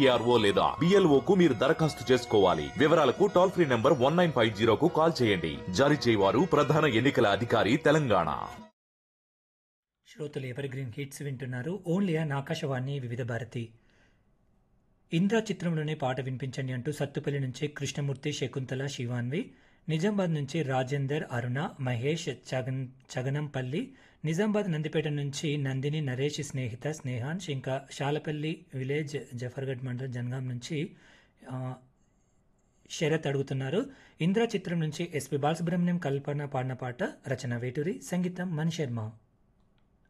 డిఎల్ఈఆర్ఓ లేదా బిఎల్ఓ కు మీరు దరఖాస్తు చేసుకోవాలి వివరాలకు toll free number one nine five జీరోకు కాల్ చేయండి జారీ చేయవారు ప్రధాన ఎన్నికల అధికారి తెలంగాణ శ్రోతలు ఎవర్ గ్రీన్ హిట్స్ వింటున్నారు ఓన్లీ ఆన్ ఆకాశవాణి వివిధ భారతి ఇంద్ర చిత్రంలోనే పాట వినిపించండి అంటూ సత్తుపల్లి నుంచి కృష్ణమూర్తి శకుంతల శివాన్వి నిజామాబాద్ నుంచి రాజేందర్ అరుణ మహేష్ చగన్ చగనంపల్లి నిజామాబాద్ నందిపేట నుంచి నందిని నరేష్ స్నేహిత స్నేహాన్ష్ ఇంకా శాలపల్లి విలేజ్ జఫర్గఢ్ మండలం జనగాం నుంచి ఆ, శరత్ అడుగుతున్నారు ఇంద్ర చిత్రం నుంచి ఎస్పి బాలసుబ్రహ్మణ్యం కల్పన పాడిన పాట రచన వేటూరి సంగీతం మణి శర్మ